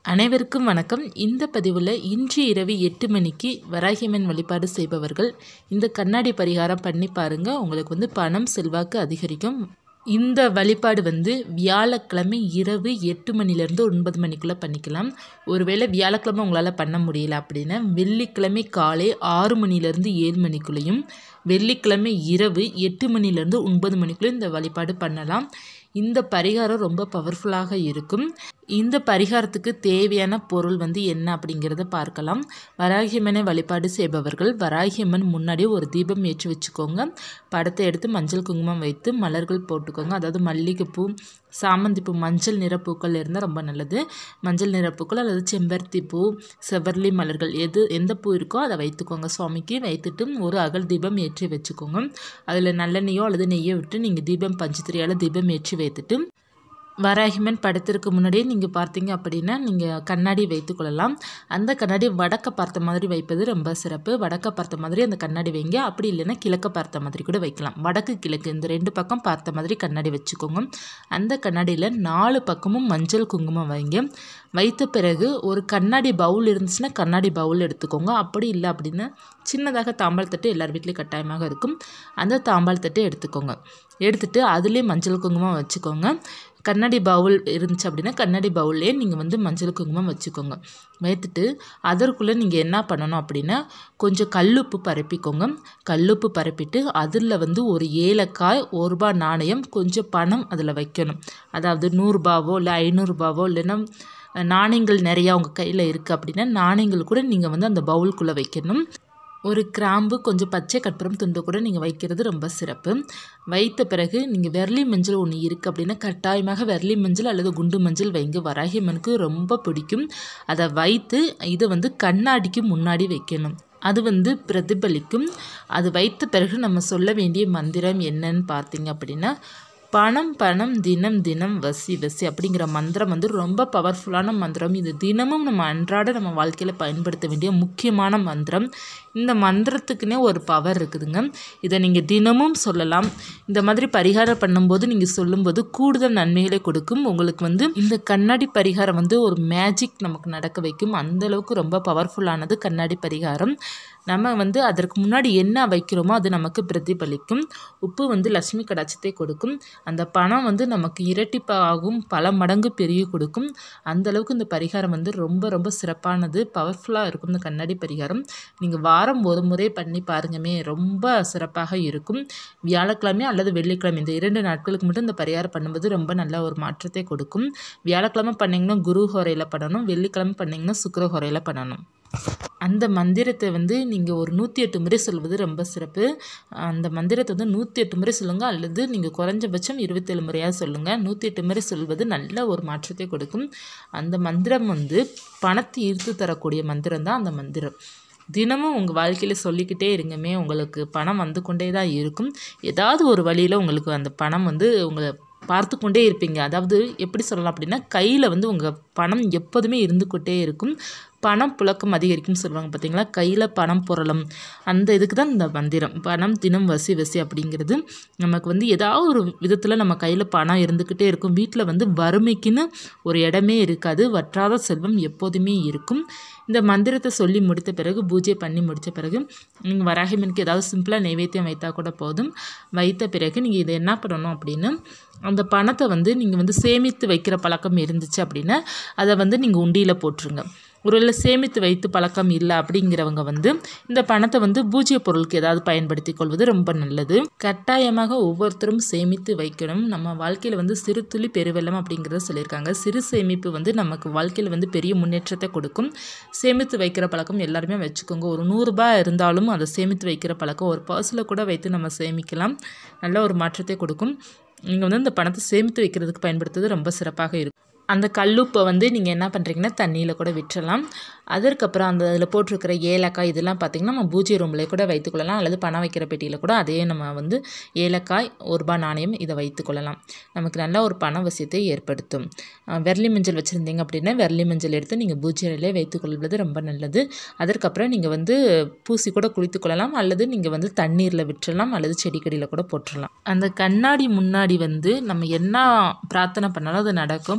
அனைவருக்கும் வணக்கம் இந்த பதிவில் இன்று இரவு எட்டு மணிக்கு வராகியம்மன் வழிபாடு செய்பவர்கள் இந்த கண்ணாடி பரிகாரம் பண்ணி பாருங்கள் உங்களுக்கு வந்து பணம் செல்வாக்கு அதிகரிக்கும் இந்த வழிபாடு வந்து வியாழக்கிழமை இரவு எட்டு மணிலேருந்து ஒன்பது மணிக்குள்ளே பண்ணிக்கலாம் ஒருவேளை வியாழக்கிழமை உங்களால் பண்ண முடியல அப்படின்னா வெள்ளிக்கிழமை காலை ஆறு மணிலேருந்து ஏழு மணிக்குள்ளேயும் வெள்ளிக்கிழமை இரவு எட்டு மணிலேருந்து ஒன்பது மணிக்குள்ளே இந்த வழிபாடு பண்ணலாம் இந்த பரிகாரம் ரொம்ப பவர்ஃபுல்லாக இருக்கும் இந்த பரிகாரத்துக்கு தேவையான பொருள் வந்து என்ன அப்படிங்கிறத பார்க்கலாம் வராகியம்மனை வழிபாடு செய்பவர்கள் வராகியம்மன் முன்னாடி ஒரு தீபம் ஏற்றி வச்சுக்கோங்க படத்தை எடுத்து மஞ்சள் குங்குமம் வைத்து மலர்கள் போட்டுக்கோங்க அதாவது மல்லிகைப்பூ சாமந்திப்பூ மஞ்சள் நிற பூக்கள் இருந்தால் ரொம்ப நல்லது மஞ்சள் நிற பூக்கள் அல்லது செம்பருத்தி பூ செவ்வரளி மலர்கள் எது எந்த பூ இருக்கோ அதை வைத்துக்கோங்க சுவாமிக்கு வைத்துட்டு ஒரு அகல் தீபம் ஏற்றி வச்சுக்கோங்க அதில் நல்லெண்ணெயோ அல்லது நெய்யோ விட்டு நீங்கள் தீபம் பஞ்சத்திரியால் தீபம் ஏற்றி வைத்துட்டு வராகிமன் படத்திற்கு முன்னாடியே நீங்கள் பார்த்தீங்க அப்படின்னா நீங்கள் கண்ணாடி வைத்துக்கொள்ளலாம் அந்த கண்ணாடி வடக்க பார்த்த மாதிரி வைப்பது ரொம்ப சிறப்பு வடக்க பார்த்த மாதிரி அந்த கண்ணாடி வைங்க அப்படி இல்லைன்னா கிழக்க பார்த்த மாதிரி கூட வைக்கலாம் வடக்கு கிழக்கு இந்த ரெண்டு பக்கம் பார்த்த மாதிரி கண்ணாடி வச்சுக்கோங்க அந்த கண்ணாடியில் நாலு பக்கமும் மஞ்சள் குங்குமம் வைங்க வைத்த பிறகு ஒரு கண்ணாடி பவுல் இருந்துச்சுன்னா கண்ணாடி பவுல் எடுத்துக்கோங்க அப்படி இல்லை அப்படின்னா சின்னதாக தாம்பாள் தட்டு எல்லார் வீட்லேயும் கட்டாயமாக இருக்கும் அந்த தாம்பாள் தட்டு எடுத்துக்கோங்க எடுத்துட்டு அதுலேயே மஞ்சள் குங்குமம் வச்சுக்கோங்க கண்ணாடி பவுல் இருந்துச்சு அப்படின்னா கண்ணாடி பவுல்லே நீங்கள் வந்து மஞ்சள் குங்குமம் வச்சுக்கோங்க வைத்துட்டு அதற்குள்ளே நீங்கள் என்ன பண்ணணும் அப்படின்னா கொஞ்சம் கல்லுப்பு பரப்பிக்கோங்க கல்லுப்பு பரப்பிட்டு அதில் வந்து ஒரு ஏலக்காய் ஒரு ரூபா நாணயம் கொஞ்சம் பணம் அதில் வைக்கணும் அதாவது நூறுரூபாவோ இல்லை ஐநூறுரூபாவோ இல்லைன்னா நாணயங்கள் நிறையா உங்கள் கையில் இருக்குது அப்படின்னா நாணயங்கள் கூட நீங்கள் வந்து அந்த பவுலுக்குள்ளே வைக்கணும் ஒரு கிராம்பு கொஞ்சம் பச்சை கற்பூரம் துண்டு கூட நீங்கள் வைக்கிறது ரொம்ப சிறப்பு வைத்த பிறகு நீங்கள் வெர்லி மஞ்சள் ஒன்று இருக்குது அப்படின்னா கட்டாயமாக வெர்லி மஞ்சள் அல்லது குண்டு மஞ்சள் வைங்க வராகியம்மனுக்கு ரொம்ப பிடிக்கும் அதை வைத்து இதை வந்து கண்ணாடிக்கு முன்னாடி வைக்கணும் அது வந்து பிரதிபலிக்கும் அது வைத்த பிறகு நம்ம சொல்ல வேண்டிய மந்திரம் என்னன்னு பார்த்தீங்க அப்படின்னா பணம் பணம் தினம் தினம் வசி வசி அப்படிங்கிற மந்திரம் வந்து ரொம்ப பவர்ஃபுல்லான மந்திரம் இது தினமும் நம்ம அன்றாட நம்ம வாழ்க்கையில் பயன்படுத்த வேண்டிய முக்கியமான மந்திரம் இந்த மந்திரத்துக்குன்னே ஒரு பவர் இருக்குதுங்க இதை நீங்கள் தினமும் சொல்லலாம் இந்த மாதிரி பரிகாரம் பண்ணும்போது நீங்கள் சொல்லும்போது கூடுதல் நன்மைகளை கொடுக்கும் உங்களுக்கு வந்து இந்த கண்ணாடி பரிகாரம் வந்து ஒரு மேஜிக் நமக்கு நடக்க வைக்கும் அந்தளவுக்கு ரொம்ப பவர்ஃபுல்லானது கண்ணாடி பரிகாரம் நம்ம வந்து அதற்கு முன்னாடி என்ன வைக்கிறோமோ அது நமக்கு பிரதிபலிக்கும் உப்பு வந்து லட்சுமி கடாட்சத்தை கொடுக்கும் அந்த பணம் வந்து நமக்கு இரட்டிப்பாகும் பல மடங்கு பெருகி கொடுக்கும் அந்த அளவுக்கு இந்த பரிகாரம் வந்து ரொம்ப ரொம்ப சிறப்பானது பவர்ஃபுல்லாக இருக்கும் இந்த கண்ணாடி பரிகாரம் நீங்கள் வாரம் ஒரு முறை பண்ணி பாருங்கமே ரொம்ப சிறப்பாக இருக்கும் வியாழக்கிழமை அல்லது வெள்ளிக்கிழமை இந்த இரண்டு நாட்களுக்கு மட்டும் இந்த பரிகாரம் பண்ணும்போது ரொம்ப நல்ல ஒரு மாற்றத்தை கொடுக்கும் வியாழக்கிழமை பண்ணிங்கன்னா குரு ஹோரையில் பண்ணணும் வெள்ளிக்கிழமை பண்ணிங்கன்னா சுக்கர ஹோரையில் பண்ணணும் அந்த மந்திரத்தை வந்து நீங்கள் ஒரு நூற்றி எட்டு முறை சொல்வது ரொம்ப சிறப்பு அந்த மந்திரத்தை வந்து நூற்றி எட்டு முறை சொல்லுங்கள் அல்லது நீங்கள் குறைஞ்சபட்சம் இருபத்தேழு முறையாக சொல்லுங்கள் நூற்றி எட்டு முறை சொல்வது நல்ல ஒரு மாற்றத்தை கொடுக்கும் அந்த மந்திரம் வந்து பணத்தை ஈர்த்து தரக்கூடிய மந்திரம் தான் அந்த மந்திரம் தினமும் உங்கள் வாழ்க்கையில் சொல்லிக்கிட்டே இருங்கமே உங்களுக்கு பணம் வந்து கொண்டே தான் இருக்கும் ஏதாவது ஒரு வழியில் உங்களுக்கு அந்த பணம் வந்து உங்களை பார்த்து கொண்டே இருப்பீங்க அதாவது எப்படி சொல்லலாம் அப்படின்னா கையில் வந்து உங்கள் பணம் எப்போதுமே இருந்துக்கிட்டே இருக்கும் பணம் புழக்கம் அதிகரிக்கும் சொல்லுவாங்க பார்த்தீங்களா கையில் பணம் புரளும் அந்த இதுக்கு தான் இந்த மந்திரம் பணம் தினம் வசி வசி அப்படிங்கிறது நமக்கு வந்து ஏதாவது ஒரு விதத்தில் நம்ம கையில் பணம் இருந்துக்கிட்டே இருக்கும் வீட்டில் வந்து வறுமைக்குன்னு ஒரு இடமே இருக்காது வற்றாத செல்வம் எப்போதுமே இருக்கும் இந்த மந்திரத்தை சொல்லி முடித்த பிறகு பூஜை பண்ணி முடித்த பிறகு நீங்கள் வராகிமனுக்கு ஏதாவது சிம்பிளாக நைவேத்தியம் வைத்தா கூட போதும் வைத்த பிறகு நீங்கள் இதை என்ன பண்ணணும் அப்படின்னு அந்த பணத்தை வந்து நீங்கள் வந்து சேமித்து வைக்கிற பழக்கம் இருந்துச்சு அப்படின்னா அதை வந்து நீங்கள் உண்டியில் போட்டுருங்க ஒருவேளை சேமித்து வைத்து பழக்கம் இல்லை அப்படிங்கிறவங்க வந்து இந்த பணத்தை வந்து பூஜ்ய பொருளுக்கு ஏதாவது பயன்படுத்தி கொள்வது ரொம்ப நல்லது கட்டாயமாக ஒவ்வொருத்தரும் சேமித்து வைக்கணும் நம்ம வாழ்க்கையில் வந்து சிறு துளி பெருவெள்ளம் அப்படிங்கிறத சொல்லியிருக்காங்க சிறு சேமிப்பு வந்து நமக்கு வாழ்க்கையில் வந்து பெரிய முன்னேற்றத்தை கொடுக்கும் சேமித்து வைக்கிற பழக்கம் எல்லாருமே வச்சுக்கோங்க ஒரு நூறுரூபா இருந்தாலும் அதை சேமித்து வைக்கிற பழக்கம் ஒரு பர்ஸில் கூட வைத்து நம்ம சேமிக்கலாம் நல்ல ஒரு மாற்றத்தை கொடுக்கும் நீங்கள் வந்து இந்த பணத்தை சேமித்து வைக்கிறதுக்கு பயன்படுத்துறது ரொம்ப சிறப்பாக இருக்கும் அந்த கல்லுப்பை வந்து நீங்கள் என்ன பண்ணுறீங்கன்னா தண்ணியில் கூட விட்டுறலாம் அதற்கப்புறம் அந்த அதில் போட்டிருக்கிற ஏலக்காய் இதெல்லாம் பார்த்திங்கன்னா நம்ம பூஜை ரூம்லேயே கூட வைத்துக்கொள்ளலாம் அல்லது பணம் வைக்கிற பெட்டியில் கூட அதே நம்ம வந்து ஏலக்காய் ஒரு ரூபா நாணயம் இதை வைத்துக்கொள்ளலாம் நமக்கு நல்ல ஒரு பண வசியத்தை ஏற்படுத்தும் வெர்லி மஞ்சள் வச்சுருந்தீங்க அப்படின்னா வெர்லி மஞ்சள் எடுத்து நீங்கள் பூஜை அறையிலே வைத்துக்கொள்வது ரொம்ப நல்லது அதற்கப்புறம் நீங்கள் வந்து பூசி கூட குளித்துக்கொள்ளலாம் அல்லது நீங்கள் வந்து தண்ணீரில் விட்டுறலாம் அல்லது செடிக்கடியில் கூட போட்டுடலாம் அந்த கண்ணாடி முன்னாடி வந்து நம்ம என்ன பிரார்த்தனை பண்ணாலும் அது நடக்கும் பணத்திற்கு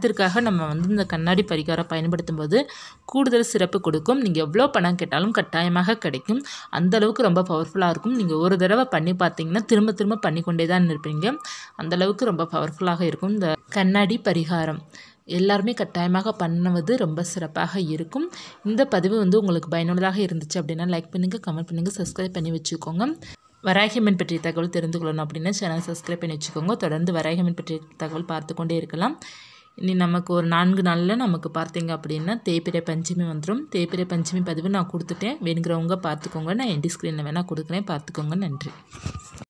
பணத்திற்காக நம்ம வந்து இந்த கண்ணாடி பரிகாரம் பயன்படுத்தும் போது கூடுதல் சிறப்பு கொடுக்கும் நீங்கள் எவ்வளோ பணம் கேட்டாலும் கட்டாயமாக கிடைக்கும் அந்த அளவுக்கு ரொம்ப பவர்ஃபுல்லாக இருக்கும் நீங்கள் ஒரு தடவை பண்ணி பார்த்தீங்கன்னா திரும்ப திரும்ப பண்ணிக்கொண்டே தான் இருப்பீங்க அந்த அளவுக்கு ரொம்ப பவர்ஃபுல்லாக இருக்கும் இந்த கண்ணாடி பரிகாரம் எல்லாருமே கட்டாயமாக பண்ணுவது ரொம்ப சிறப்பாக இருக்கும் இந்த பதிவு வந்து உங்களுக்கு பயனுள்ளதாக இருந்துச்சு அப்படின்னா லைக் பண்ணுங்கள் கமெண்ட் பண்ணுங்கள் சப்ஸ்கிரைப் பண்ணி வச்சுக்கோங்க வராகியம்மன் பற்றிய தகவல் தெரிந்து கொள்ளணும் அப்படின்னா சேனல் சப்ஸ்கிரைப் பண்ணி வச்சுக்கோங்க தொடர்ந்து வராகியம்மன் பற்றிய தகவல் பார்த்து கொண்டே இருக்கலாம் இனி நமக்கு ஒரு நான்கு நாளில் நமக்கு பார்த்தீங்க அப்படின்னா தேய்பிரை பஞ்சமி வந்துடும் தேய்பிரை பஞ்சமி பதிவு நான் கொடுத்துட்டேன் வேணுங்கிறவங்க பார்த்துக்கோங்க நான் என்டி ஸ்க்ரீனில் வேணால் கொடுக்குறேன் பார்த்துக்கோங்க நன்றி